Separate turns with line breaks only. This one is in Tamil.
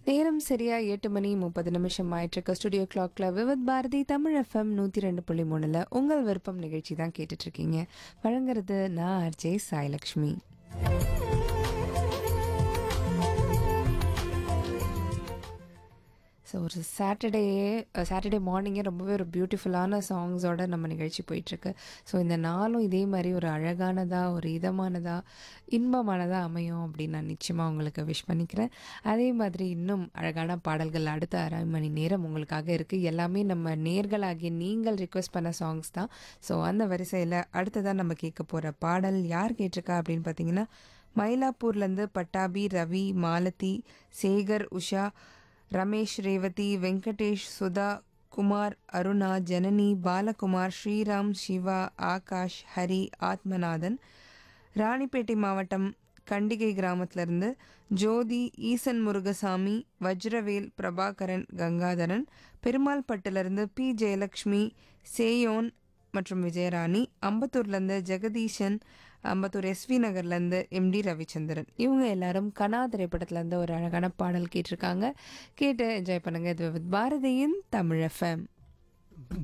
நேரம் சரியா எட்டு மணி முப்பது நிமிஷம் ஆயிட்டிருக்க ஸ்டுடியோ கிளாக்ல விவத் பாரதி தமிழ் எஃப்எம் நூற்றி ரெண்டு புள்ளி மூணில் உங்கள் விருப்பம் நிகழ்ச்சி தான் கேட்டுட்ருக்கீங்க வழங்குறது நான் ஆர்ஜே சாய்லக்ஷ்மி ஸோ ஒரு சாட்டர்டே சாட்டர்டே மார்னிங்கே ரொம்பவே ஒரு பியூட்டிஃபுல்லான சாங்ஸோட நம்ம நிகழ்ச்சி போயிட்டுருக்கு ஸோ இந்த நாளும் இதே மாதிரி ஒரு அழகானதாக ஒரு இதமானதாக இன்பமானதாக அமையும் அப்படின்னு நான் நிச்சயமாக உங்களுக்கு விஷ் பண்ணிக்கிறேன் அதே மாதிரி இன்னும் அழகான பாடல்கள் அடுத்த அரை மணி நேரம் உங்களுக்காக இருக்குது எல்லாமே நம்ம நேர்களாகிய நீங்கள் ரிக்வெஸ்ட் பண்ண சாங்ஸ் தான் ஸோ அந்த வரிசையில் அடுத்ததாக நம்ம கேட்க போகிற பாடல் யார் கேட்டிருக்கா அப்படின்னு பார்த்தீங்கன்னா மயிலாப்பூர்லேருந்து பட்டாபி ரவி மாலதி சேகர் உஷா ரமேஷ் ரேவதி வெங்கடேஷ் சுதா குமார் அருணா ஜனனி பாலகுமார் ஸ்ரீராம் சிவா ஆகாஷ் ஹரி ஆத்மநாதன் ராணிப்பேட்டை மாவட்டம் கண்டிகை கிராமத்திலிருந்து ஜோதி ஈசன் முருகசாமி வஜ்ரவேல் பிரபாகரன் கங்காதரன் பெருமாள்பட்டிலிருந்து பி ஜெயலக்ஷ்மி சேயோன் மற்றும் விஜயராணி அம்பத்தூர்லேருந்து ஜெகதீஷன் அம்பத்தூர் எஸ்வி நகர்லேருந்து எம்டி ரவிச்சந்திரன் இவங்க எல்லாரும் கனா திரைப்படத்துலேருந்து ஒரு அழகான பாடல் கேட்டிருக்காங்க கேட்டு என்ஜாய் பண்ணுங்க இது வித் பாரதியின் தமிழ் எஃப்எம்